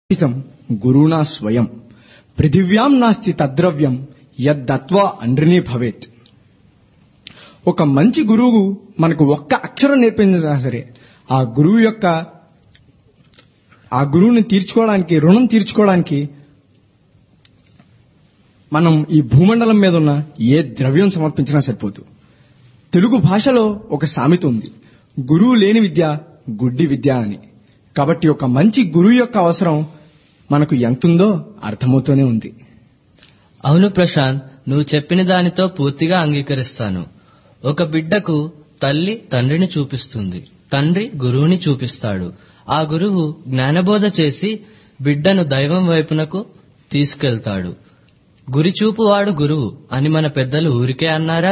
హితం గురుణా స్వయం పృథివ్యాం నాస్తి తద్ద్రవ్యం యద్దత్వా అండ్రినీ భవేత్ ఒక మంచి గురువు మనకు ఒక్క అక్షరం నేర్పించినా సరే ఆ గురువు యొక్క ఆ గురువుని తీర్చుకోవడానికి రుణం తీర్చుకోవడానికి మనం ఈ భూమండలం మీద ఉన్న ఏ ద్రవ్యం సమర్పించినా సరిపోదు తెలుగు భాషలో ఒక సామెత ఉంది గురువు లేని విద్య గుడ్డి విద్య అని కాబట్టి ఒక మంచి గురువు యొక్క అవసరం మనకు ఎంతుందో అర్థమవుతూనే ఉంది అవును ప్రశాంత్ నువ్వు చెప్పిన దానితో పూర్తిగా అంగీకరిస్తాను ఒక బిడ్డకు తల్లి తండ్రిని చూపిస్తుంది తండ్రి గురువుని చూపిస్తాడు ఆ గురువు జ్ఞానబోధ చేసి బిడ్డను దైవం వైపునకు తీసుకెళ్తాడు గురిచూపువాడు గురువు అని మన పెద్దలు ఊరికే అన్నారా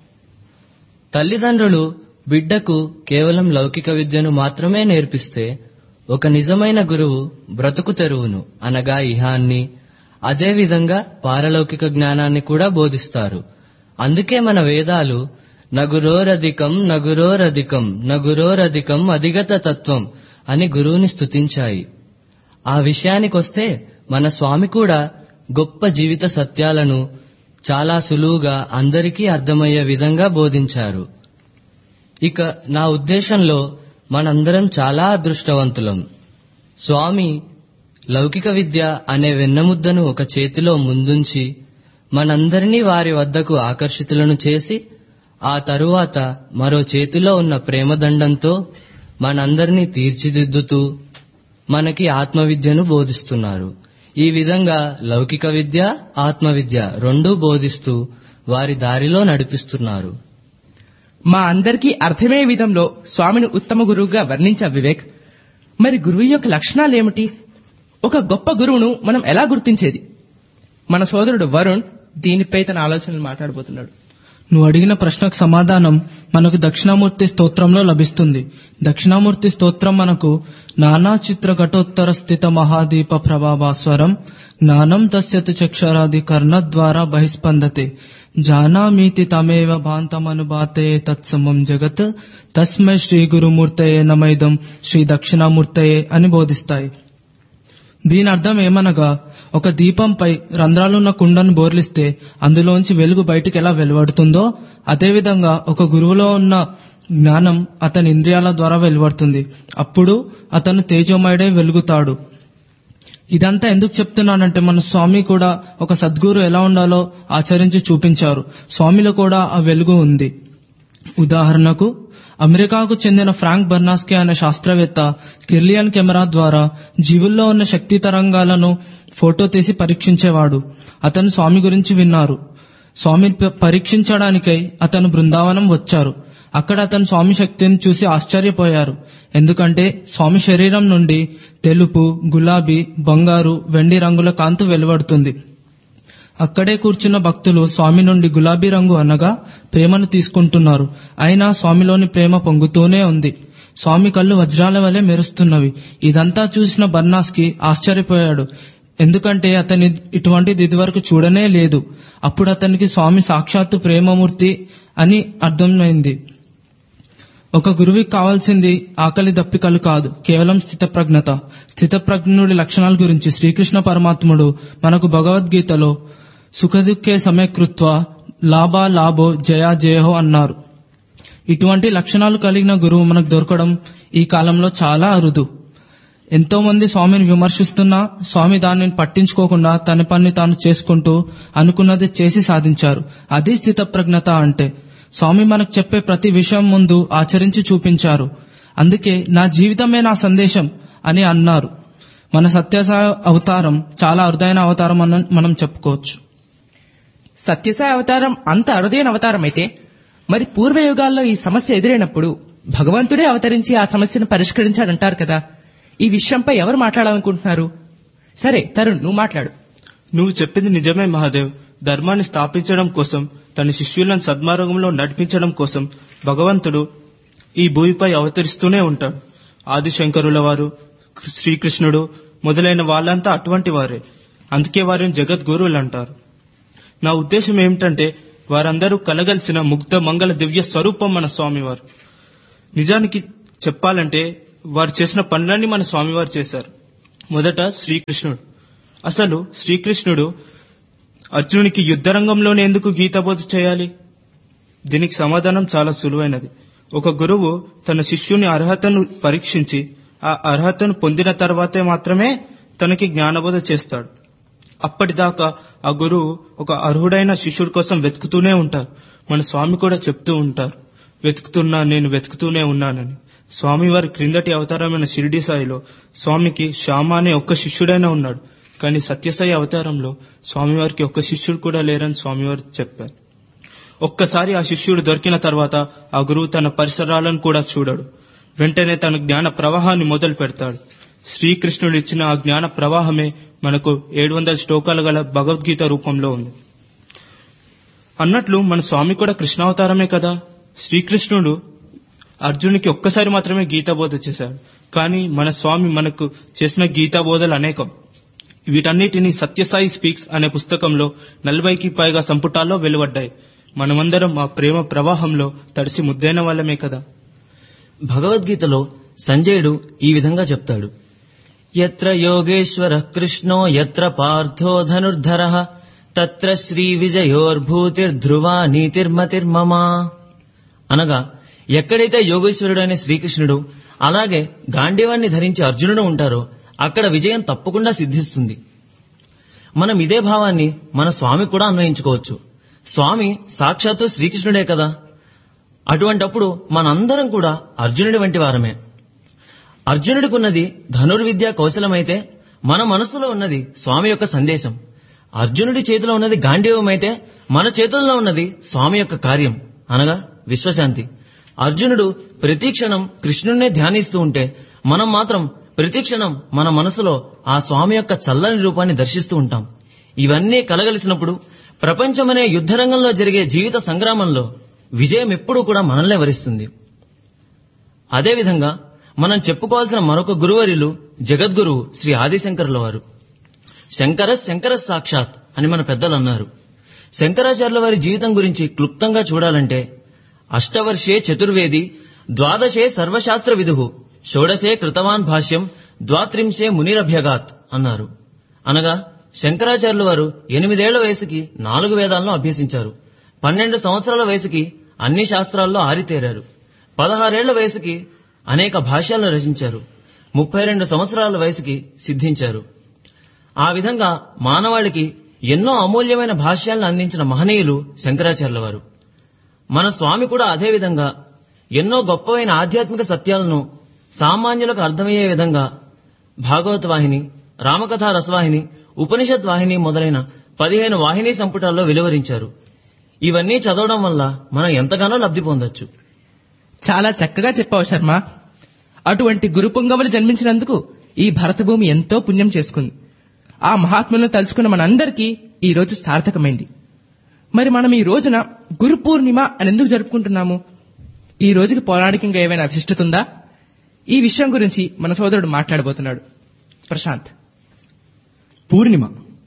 తల్లిదండ్రులు బిడ్డకు కేవలం లౌకిక విద్యను మాత్రమే నేర్పిస్తే ఒక నిజమైన గురువు బ్రతుకు తెరువును అనగా ఇహాన్ని అదేవిధంగా పారలౌకిక జ్ఞానాన్ని కూడా బోధిస్తారు అందుకే మన వేదాలు నగురోరధికం నగురోరధికం నగురోరధికం అధిగత తత్వం అని గురువుని స్తుతించాయి ఆ విషయానికొస్తే మన స్వామి కూడా గొప్ప జీవిత సత్యాలను చాలా సులువుగా అందరికీ అర్థమయ్యే విధంగా బోధించారు ఇక నా ఉద్దేశంలో మనందరం చాలా అదృష్టవంతులం స్వామి లౌకిక విద్య అనే వెన్నముద్దను ఒక చేతిలో ముందుంచి మనందరినీ వారి వద్దకు ఆకర్షితులను చేసి ఆ తరువాత మరో చేతిలో ఉన్న ప్రేమదండంతో మనందరినీ తీర్చిదిద్దుతూ మనకి ఆత్మవిద్యను బోధిస్తున్నారు ఈ విధంగా లౌకిక విద్య ఆత్మవిద్య రెండూ బోధిస్తూ వారి దారిలో నడిపిస్తున్నారు మా అందరికీ అర్థమయ్యే విధంలో స్వామిని ఉత్తమ గురువుగా వర్ణించా వివేక్ మరి గురువు యొక్క లక్షణాలు ఏమిటి ఒక గొప్ప గురువును మనం ఎలా గుర్తించేది మన సోదరుడు వరుణ్ దీనిపై తన ఆలోచనలు మాట్లాడబోతున్నాడు నువ్వు అడిగిన ప్రశ్నకు సమాధానం మనకు దక్షిణామూర్తి స్తోత్రంలో లభిస్తుంది దక్షిణామూర్తి స్తోత్రం మనకు నానా చిత్ర ఘటోత్తర స్థిత మహాదీప ప్రభాభాస్వరం జ్ఞానం తస్యతు చక్షరాది కర్ణద్వారా బహిస్పందతే జానామీతి తమేవ భాంతమనుబాతే తత్సమం జగత్ తస్మై శ్రీ గురుమూర్తయే నమైదం శ్రీ దక్షిణామూర్తయే అని బోధిస్తాయి దీని అర్థం ఏమనగా ఒక దీపంపై రంధ్రాలున్న కుండను బోర్లిస్తే అందులోంచి వెలుగు బయటికి ఎలా వెలువడుతుందో అదేవిధంగా ఒక గురువులో ఉన్న జ్ఞానం అతని ఇంద్రియాల ద్వారా వెలువడుతుంది అప్పుడు అతను తేజోమయుడే వెలుగుతాడు ఇదంతా ఎందుకు చెప్తున్నానంటే మన స్వామి కూడా ఒక సద్గురు ఎలా ఉండాలో ఆచరించి చూపించారు స్వామిలో కూడా ఆ వెలుగు ఉంది ఉదాహరణకు అమెరికాకు చెందిన ఫ్రాంక్ బర్నాస్కే అనే శాస్త్రవేత్త కిర్లియన్ కెమెరా ద్వారా జీవుల్లో ఉన్న శక్తి తరంగాలను ఫోటో తీసి పరీక్షించేవాడు అతను స్వామి గురించి విన్నారు స్వామి పరీక్షించడానికై అతను బృందావనం వచ్చారు అక్కడ అతను స్వామి శక్తిని చూసి ఆశ్చర్యపోయారు ఎందుకంటే స్వామి శరీరం నుండి తెలుపు గులాబీ బంగారు వెండి రంగుల కాంతు వెలువడుతుంది అక్కడే కూర్చున్న భక్తులు స్వామి నుండి గులాబీ రంగు అనగా ప్రేమను తీసుకుంటున్నారు అయినా స్వామిలోని ప్రేమ పొంగుతూనే ఉంది స్వామి కళ్ళు వజ్రాల వలె మెరుస్తున్నవి ఇదంతా చూసిన బర్నాస్కి ఆశ్చర్యపోయాడు ఎందుకంటే అతని ఇటువంటిది ఇదివరకు చూడనే లేదు అప్పుడు అతనికి స్వామి సాక్షాత్తు ప్రేమమూర్తి అని అర్థమైంది ఒక గురువుకి కావాల్సింది ఆకలి దప్పికలు కాదు కేవలం స్థితప్రజ్ఞత స్థితప్రజ్ఞుడి లక్షణాల గురించి శ్రీకృష్ణ పరమాత్ముడు మనకు భగవద్గీతలో సుఖదుఖే సమయకృత్వ లాభా లాభో జయా జయహో అన్నారు ఇటువంటి లక్షణాలు కలిగిన గురువు మనకు దొరకడం ఈ కాలంలో చాలా అరుదు ఎంతో మంది స్వామిని విమర్శిస్తున్నా స్వామి దానిని పట్టించుకోకుండా తన పని తాను చేసుకుంటూ అనుకున్నది చేసి సాధించారు అది స్థితప్రజ్ఞత అంటే స్వామి మనకు చెప్పే ప్రతి విషయం ముందు ఆచరించి చూపించారు అందుకే నా జీవితమే నా సందేశం అని అన్నారు మన సత్యసాయ అవతారం చాలా అరుదైన అవతారం అని మనం చెప్పుకోవచ్చు సత్యసాయి అవతారం అంత అరుదైన అవతారం అయితే మరి పూర్వయుగాల్లో ఈ సమస్య ఎదురైనప్పుడు భగవంతుడే అవతరించి ఆ సమస్యను పరిష్కరించాడంటారు కదా ఈ విషయంపై ఎవరు మాట్లాడాలనుకుంటున్నారు సరే తరుణ్ నువ్వు మాట్లాడు నువ్వు చెప్పింది నిజమే మహాదేవ్ ధర్మాన్ని స్థాపించడం కోసం తన శిష్యులను సద్మార్గంలో నడిపించడం కోసం భగవంతుడు ఈ భూమిపై అవతరిస్తూనే ఉంటాడు ఆదిశంకరుల వారు శ్రీకృష్ణుడు మొదలైన వాళ్ళంతా అటువంటి వారే అందుకే వారిని జగద్గురువులు అంటారు నా ఉద్దేశం ఏమిటంటే వారందరూ కలగలిసిన ముగ్ధ మంగళ దివ్య స్వరూపం మన స్వామివారు నిజానికి చెప్పాలంటే వారు చేసిన పనులన్నీ మన స్వామివారు చేశారు మొదట శ్రీకృష్ణుడు అసలు శ్రీకృష్ణుడు అర్జునునికి యుద్ధరంగంలోనే ఎందుకు గీతబోధ చేయాలి దీనికి సమాధానం చాలా సులువైనది ఒక గురువు తన శిష్యుని అర్హతను పరీక్షించి ఆ అర్హతను పొందిన తర్వాతే మాత్రమే తనకి జ్ఞానబోధ చేస్తాడు అప్పటిదాకా ఆ గురువు ఒక అర్హుడైన శిష్యుడి కోసం వెతుకుతూనే ఉంటారు మన స్వామి కూడా చెప్తూ ఉంటారు వెతుకుతున్నా నేను వెతుకుతూనే ఉన్నానని స్వామివారి క్రిందటి అవతారమైన షిరిడి సాయిలో స్వామికి శ్యామ అనే ఒక్క శిష్యుడైనా ఉన్నాడు కానీ సత్యసాయి అవతారంలో స్వామివారికి ఒక్క శిష్యుడు కూడా లేరని స్వామివారు చెప్పారు ఒక్కసారి ఆ శిష్యుడు దొరికిన తర్వాత ఆ గురువు తన పరిసరాలను కూడా చూడడు వెంటనే తన జ్ఞాన ప్రవాహాన్ని మొదలు పెడతాడు శ్రీకృష్ణుడు ఇచ్చిన ఆ జ్ఞాన ప్రవాహమే మనకు ఏడు వందల శ్లోకాలు గల భగవద్గీత రూపంలో ఉంది అన్నట్లు మన స్వామి కూడా కృష్ణావతారమే కదా శ్రీకృష్ణుడు అర్జునునికి ఒక్కసారి మాత్రమే గీతా బోధ చేశాడు కానీ మన స్వామి మనకు చేసిన గీతా బోధలు అనేకం వీటన్నిటిని సత్యసాయి స్పీక్స్ అనే పుస్తకంలో నలభైకి పైగా సంపుటాల్లో వెలువడ్డాయి మనమందరం ఆ ప్రేమ ప్రవాహంలో తడిసి ముద్దైన వాళ్ళమే కదా భగవద్గీతలో సంజయుడు ఈ విధంగా చెప్తాడు ఎత్ర యోగేశ్వర కృష్ణో ఎత్ర పార్థో ధనుర్ధర తత్ర శ్రీ విజయోర్భూతిర్ధ్రువా నీతిర్మతిర్మమా అనగా ఎక్కడైతే యోగేశ్వరుడైన శ్రీకృష్ణుడు అలాగే గాంధీవాన్ని ధరించి అర్జునుడు ఉంటారో అక్కడ విజయం తప్పకుండా సిద్ధిస్తుంది మనం ఇదే భావాన్ని మన స్వామి కూడా అన్వయించుకోవచ్చు స్వామి సాక్షాత్తు శ్రీకృష్ణుడే కదా అటువంటప్పుడు మనందరం కూడా అర్జునుడి వంటి వారమే అర్జునుడికున్నది ధనుర్విద్య కౌశలమైతే మన మనస్సులో ఉన్నది స్వామి యొక్క సందేశం అర్జునుడి చేతిలో ఉన్నది గాంధీవమైతే మన చేతుల్లో ఉన్నది స్వామి యొక్క కార్యం అనగా విశ్వశాంతి అర్జునుడు ప్రతి క్షణం కృష్ణుణ్ణే ధ్యానిస్తూ ఉంటే మనం మాత్రం ప్రతి క్షణం మన మనసులో ఆ స్వామి యొక్క చల్లని రూపాన్ని దర్శిస్తూ ఉంటాం ఇవన్నీ కలగలిసినప్పుడు ప్రపంచమనే యుద్ధరంగంలో జరిగే జీవిత సంగ్రామంలో విజయం ఎప్పుడూ కూడా మనల్నే వరిస్తుంది అదేవిధంగా మనం చెప్పుకోవాల్సిన మరొక గురువరిలు జగద్గురువు శ్రీ ఆదిశంకరుల వారు శంకర శంకర సాక్షాత్ అని మన పెద్దలు అన్నారు శంకరాచార్యుల వారి జీవితం గురించి క్లుప్తంగా చూడాలంటే అష్టవర్షే చతుర్వేది ద్వాదశే సర్వశాస్త్ర విదుహు షోడశే కృతవాన్ భాష్యం ద్వాత్రింశే మునిరభ్యగాత్ అన్నారు అనగా శంకరాచార్యుల వారు ఎనిమిదేళ్ల వయసుకి నాలుగు వేదాలను అభ్యసించారు పన్నెండు సంవత్సరాల వయసుకి అన్ని శాస్త్రాల్లో ఆరితేరారు పదహారేళ్ల వయసుకి అనేక భాష్యాలను రచించారు ముప్పై రెండు సంవత్సరాల వయసుకి సిద్ధించారు ఆ విధంగా మానవాళికి ఎన్నో అమూల్యమైన భాష్యాలను అందించిన మహనీయులు శంకరాచార్యుల వారు మన స్వామి కూడా అదే విధంగా ఎన్నో గొప్పవైన ఆధ్యాత్మిక సత్యాలను సామాన్యులకు అర్థమయ్యే విధంగా భాగవత వాహిని రామకథా రసవాహిని ఉపనిషత్ వాహిని మొదలైన పదిహేను వాహిని సంపుటాల్లో వెలువరించారు ఇవన్నీ చదవడం వల్ల మనం ఎంతగానో లబ్ధి పొందొచ్చు చాలా చక్కగా చెప్పావు శర్మ అటువంటి గురు పుంగవులు జన్మించినందుకు ఈ భరతభూమి ఎంతో పుణ్యం చేసుకుంది ఆ మహాత్ములను తలుచుకున్న మనందరికీ ఈ రోజు సార్థకమైంది మరి మనం ఈ రోజున గురు పూర్ణిమ అని ఎందుకు జరుపుకుంటున్నాము ఈ రోజుకి పౌరాణికంగా ఏమైనా విశిష్టత ఉందా ఈ విషయం గురించి మన సోదరుడు మాట్లాడబోతున్నాడు ప్రశాంత్ పూర్ణిమ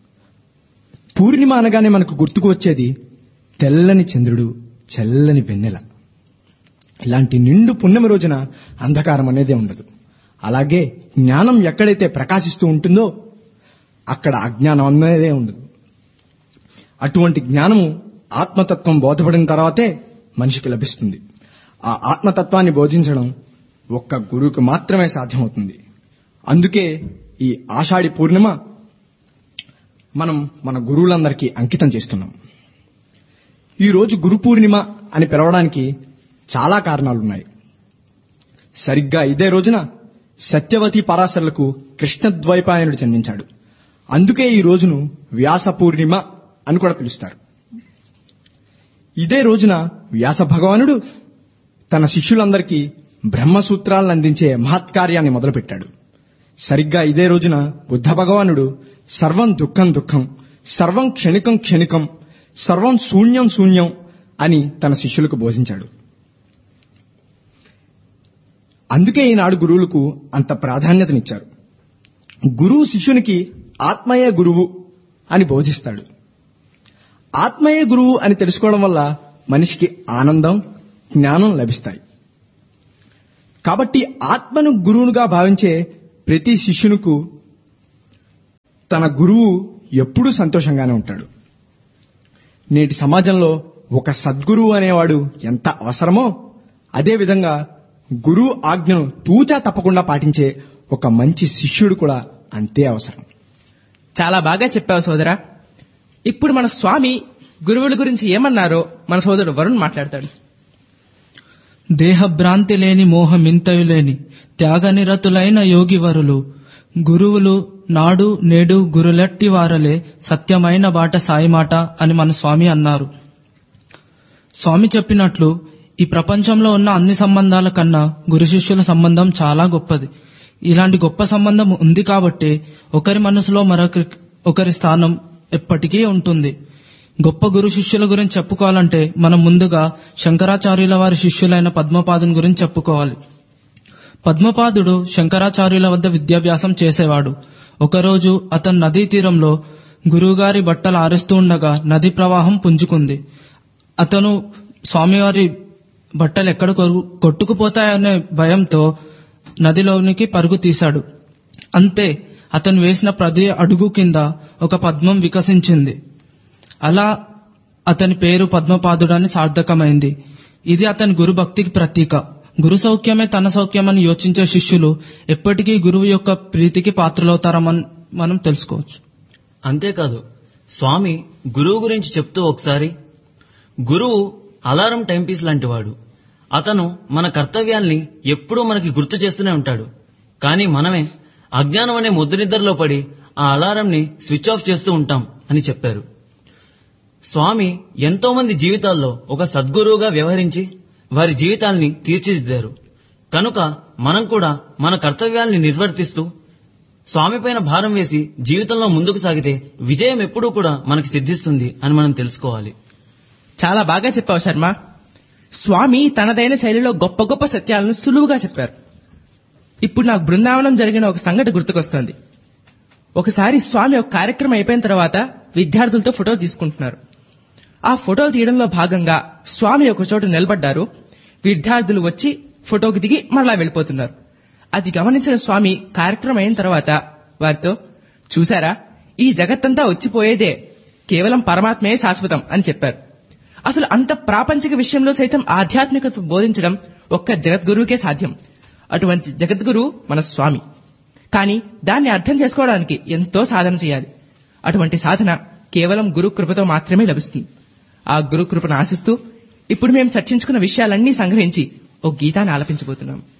పూర్ణిమ అనగానే మనకు గుర్తుకు వచ్చేది తెల్లని చంద్రుడు చల్లని వెన్నెల ఇలాంటి నిండు పుణ్యమ రోజున అంధకారం అనేదే ఉండదు అలాగే జ్ఞానం ఎక్కడైతే ప్రకాశిస్తూ ఉంటుందో అక్కడ అజ్ఞానం అనేదే ఉండదు అటువంటి జ్ఞానము ఆత్మతత్వం బోధపడిన తర్వాతే మనిషికి లభిస్తుంది ఆ ఆత్మతత్వాన్ని బోధించడం ఒక్క గురువుకి మాత్రమే సాధ్యమవుతుంది అందుకే ఈ ఆషాఢి పూర్ణిమ మనం మన గురువులందరికీ అంకితం చేస్తున్నాం ఈ రోజు గురు పూర్ణిమ అని పిలవడానికి చాలా కారణాలున్నాయి సరిగ్గా ఇదే రోజున సత్యవతి పరాశరులకు కృష్ణద్వైపాయనుడు జన్మించాడు అందుకే ఈ రోజును వ్యాస పూర్ణిమ అని కూడా పిలుస్తారు ఇదే రోజున వ్యాస భగవానుడు తన శిష్యులందరికీ బ్రహ్మసూత్రాలను అందించే మహత్కార్యాన్ని మొదలుపెట్టాడు సరిగ్గా ఇదే రోజున బుద్ధ భగవానుడు సర్వం దుఃఖం దుఃఖం సర్వం క్షణికం క్షణికం సర్వం శూన్యం శూన్యం అని తన శిష్యులకు బోధించాడు అందుకే ఈనాడు గురువులకు అంత ప్రాధాన్యతనిచ్చారు గురువు శిష్యునికి ఆత్మయే గురువు అని బోధిస్తాడు ఆత్మయే గురువు అని తెలుసుకోవడం వల్ల మనిషికి ఆనందం జ్ఞానం లభిస్తాయి కాబట్టి ఆత్మను గురువునుగా భావించే ప్రతి శిష్యునికి తన గురువు ఎప్పుడూ సంతోషంగానే ఉంటాడు నేటి సమాజంలో ఒక సద్గురువు అనేవాడు ఎంత అవసరమో అదేవిధంగా గురువు ఆజ్ఞను తూచా తప్పకుండా పాటించే ఒక మంచి శిష్యుడు కూడా అంతే అవసరం చాలా బాగా చెప్పావు సోదరా ఇప్పుడు మన స్వామి గురువుల గురించి ఏమన్నారో మన సోదరుడు వరుణ్ మాట్లాడతాడు దేహభ్రాంతి లేని మోహమింతయు లేని త్యాగనిరతులైన యోగివరులు గురువులు నాడు నేడు గురులెట్టి వారలే సత్యమైన బాట సాయి మాట అని మన స్వామి అన్నారు స్వామి చెప్పినట్లు ఈ ప్రపంచంలో ఉన్న అన్ని సంబంధాల కన్నా గురు శిష్యుల సంబంధం చాలా గొప్పది ఇలాంటి గొప్ప సంబంధం ఉంది కాబట్టి ఒకరి మనసులో మరొకరి ఒకరి స్థానం ఎప్పటికీ ఉంటుంది గొప్ప గురు శిష్యుల గురించి చెప్పుకోవాలంటే మనం ముందుగా శంకరాచార్యుల వారి శిష్యులైన పద్మపాదుని గురించి చెప్పుకోవాలి పద్మపాదుడు శంకరాచార్యుల వద్ద విద్యాభ్యాసం చేసేవాడు ఒకరోజు అతను నదీ తీరంలో గురువుగారి బట్టలు ఆరేస్తూ ఉండగా నది ప్రవాహం పుంజుకుంది అతను స్వామివారి బట్టలు ఎక్కడ కొరు- కొట్టుకుపోతాయనే భయంతో నదిలోనికి పరుగు తీశాడు అంతే అతను వేసిన ప్రతి అడుగు కింద ఒక పద్మం వికసించింది అలా అతని పేరు పద్మపాదుడని సార్థకమైంది ఇది అతని గురు భక్తికి ప్రతీక గురు సౌఖ్యమే తన సౌఖ్యమని యోచించే శిష్యులు ఎప్పటికీ గురువు యొక్క ప్రీతికి పాత్రలవుతారమని మనం తెలుసుకోవచ్చు అంతేకాదు స్వామి గురువు గురించి చెప్తూ ఒకసారి గురువు అలారం టైంపీస్ లాంటివాడు అతను మన కర్తవ్యాల్ని ఎప్పుడూ మనకి గుర్తు చేస్తూనే ఉంటాడు కానీ మనమే అజ్ఞానం అనే ముద్దునిద్రలో పడి ఆ అలారంని స్విచ్ ఆఫ్ చేస్తూ ఉంటాం అని చెప్పారు స్వామి ఎంతో మంది జీవితాల్లో ఒక సద్గురువుగా వ్యవహరించి వారి జీవితాల్ని తీర్చిదిద్దారు కనుక మనం కూడా మన కర్తవ్యాల్ని నిర్వర్తిస్తూ స్వామిపైన భారం వేసి జీవితంలో ముందుకు సాగితే విజయం ఎప్పుడూ కూడా మనకి సిద్ధిస్తుంది అని మనం తెలుసుకోవాలి చాలా బాగా చెప్పావు శర్మ స్వామి తనదైన శైలిలో గొప్ప గొప్ప సత్యాలను సులువుగా చెప్పారు ఇప్పుడు నాకు బృందావనం జరిగిన ఒక సంఘటన గుర్తుకొస్తోంది ఒకసారి స్వామి ఒక కార్యక్రమం అయిపోయిన తర్వాత విద్యార్థులతో ఫోటో తీసుకుంటున్నారు ఆ ఫోటో తీయడంలో భాగంగా స్వామి ఒక చోట నిలబడ్డారు విద్యార్థులు వచ్చి ఫోటోకి దిగి మరలా వెళ్ళిపోతున్నారు అది గమనించిన స్వామి కార్యక్రమం అయిన తర్వాత వారితో చూసారా ఈ జగత్తంతా వచ్చిపోయేదే కేవలం పరమాత్మే శాశ్వతం అని చెప్పారు అసలు అంత ప్రాపంచిక విషయంలో సైతం ఆధ్యాత్మికత బోధించడం ఒక్క జగద్గురువుకే సాధ్యం అటువంటి జగద్గురు మన స్వామి కానీ దాన్ని అర్థం చేసుకోవడానికి ఎంతో సాధన చేయాలి అటువంటి సాధన కేవలం గురు కృపతో మాత్రమే లభిస్తుంది ఆ గురు కృపను ఆశిస్తూ ఇప్పుడు మేము చర్చించుకున్న విషయాలన్నీ సంగ్రహించి ఒక గీతాన్ని ఆలపించబోతున్నాం